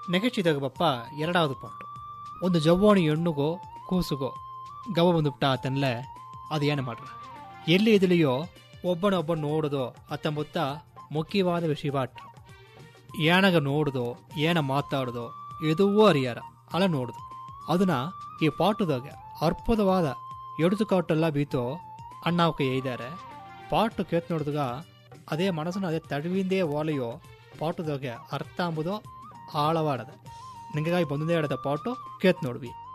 ನೆಗೆಚಿದಾಗ ಬಪ್ಪ ಎರಡಾவது ಪಾಟು ಒಂದು ಜವ್ವಾಣಿ ಹೆಣ್ಣುಗೋ ಕೂಸುಗೋ ಗವ ಬಂದುಬಿಟ್ಟ ಆತನ್ಲೆ ಅದು ಏನು ಮಾಡ್ರ ಎಲ್ಲಿ ಇದಲಿಯೋ ಒಬ್ಬನೊಬ್ಬ ನೋಡುದೋ ಅತ್ತಂಬುತ್ತ ಮುಖ್ಯವಾದ ವಿಷಯವಾಟ್ರು ಏನಾಗ ನೋಡುದೋ ಏನ ಮಾತಾಡುದೋ ಎದುವೋ ಅರಿಯಾರ ಅಲ್ಲ ನೋಡುದು ಅದನ್ನ ಈ ಪಾಟುದಾಗ ಅರ್ಪುತವಾದ ಎಡುತುಕಾಟೆಲ್ಲ ಬೀತೋ ಅಣ್ಣಾವಕ್ಕೆ ಎಯ್ದಾರೆ ಪಾಟು ಕೇತ್ ನೋಡಿದಾಗ ಅದೇ ಮನಸ್ಸನ್ನು ಅದೇ ತಡವಿಂದೇ ಓಲೆಯೋ ಪಾಟುದಾಗ ಅರ್ಥ ಅಂಬುದು ಆಳವಾಡದೆ ನಿಂಗಾಗಿ ಬಂದೇ ಆಡದ ಪಾಟು ಕೇತ್ ನೋಡ್ವಿ